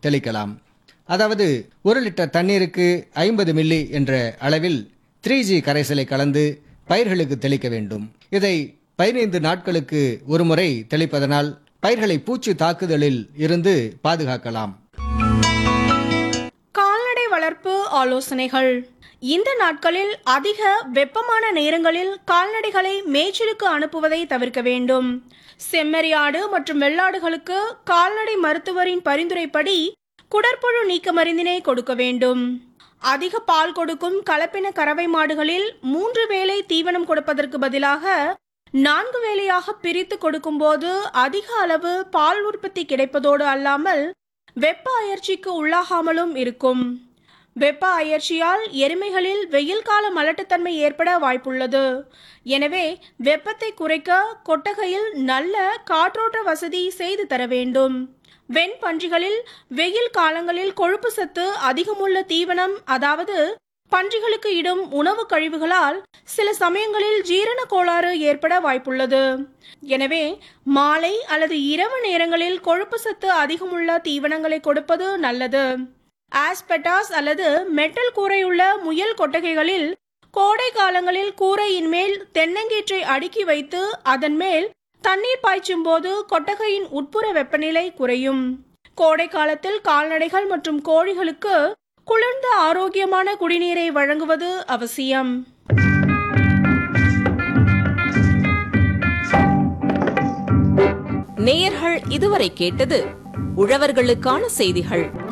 தெளிக்கலாம் அதாவது ஒரு லிட்டர் தண்ணீருக்கு ஐம்பது மில்லி என்ற அளவில் த்ரீ ஜி கரைசலை கலந்து பயிர்களுக்கு தெளிக்க வேண்டும் இதை பதினைந்து நாட்களுக்கு ஒருமுறை தெளிப்பதனால் பயிர்களை பூச்சி தாக்குதலில் இருந்து பாதுகாக்கலாம் கால்நடை வளர்ப்பு ஆலோசனைகள் இந்த நாட்களில் அதிக வெப்பமான நேரங்களில் கால்நடைகளை மேய்ச்சலுக்கு அனுப்புவதை தவிர்க்க வேண்டும் செம்மறியாடு மற்றும் வெள்ளாடுகளுக்கு கால்நடை மருத்துவரின் பரிந்துரைப்படி குடற்புழு நீக்க மருந்தினை கொடுக்க வேண்டும் அதிக பால் கொடுக்கும் கலப்பின கறவை மாடுகளில் மூன்று வேளை தீவனம் கொடுப்பதற்கு பதிலாக நான்கு வேளையாக பிரித்து கொடுக்கும்போது அதிக அளவு பால் உற்பத்தி கிடைப்பதோடு அல்லாமல் வெப்ப அயற்சிக்கு உள்ளாகாமலும் இருக்கும் வெப்ப அயற்சியால் எருமைகளில் வெயில் கால மலட்டுத்தன்மை ஏற்பட வாய்ப்புள்ளது எனவே வெப்பத்தை குறைக்க கொட்டகையில் நல்ல காற்றோட்ட வசதி செய்து தர வேண்டும் வெண் பன்றிகளில் வெயில் காலங்களில் கொழுப்பு சத்து அதிகமுள்ள தீவனம் அதாவது பன்றிகளுக்கு இடும் உணவு கழிவுகளால் சில சமயங்களில் ஜீரண கோளாறு ஏற்பட வாய்ப்புள்ளது எனவே மாலை அல்லது இரவு நேரங்களில் கொழுப்பு சத்து அதிகமுள்ள தீவனங்களை கொடுப்பது நல்லது ஆஸ்பெட்டாஸ் அல்லது மெட்டல் கூரையுள்ள முயல் கொட்டகைகளில் கோடை காலங்களில் கூரையின் மேல் தென்னங்கீற்றை அடுக்கி வைத்து அதன் மேல் தண்ணீர் பாய்ச்சும் போது கொட்டகையின் உட்புற வெப்பநிலை குறையும் கோடை காலத்தில் கால்நடைகள் மற்றும் கோழிகளுக்கு குளிர்ந்த ஆரோக்கியமான குடிநீரை வழங்குவது அவசியம் நேயர்கள் இதுவரை கேட்டது உழவர்களுக்கான செய்திகள்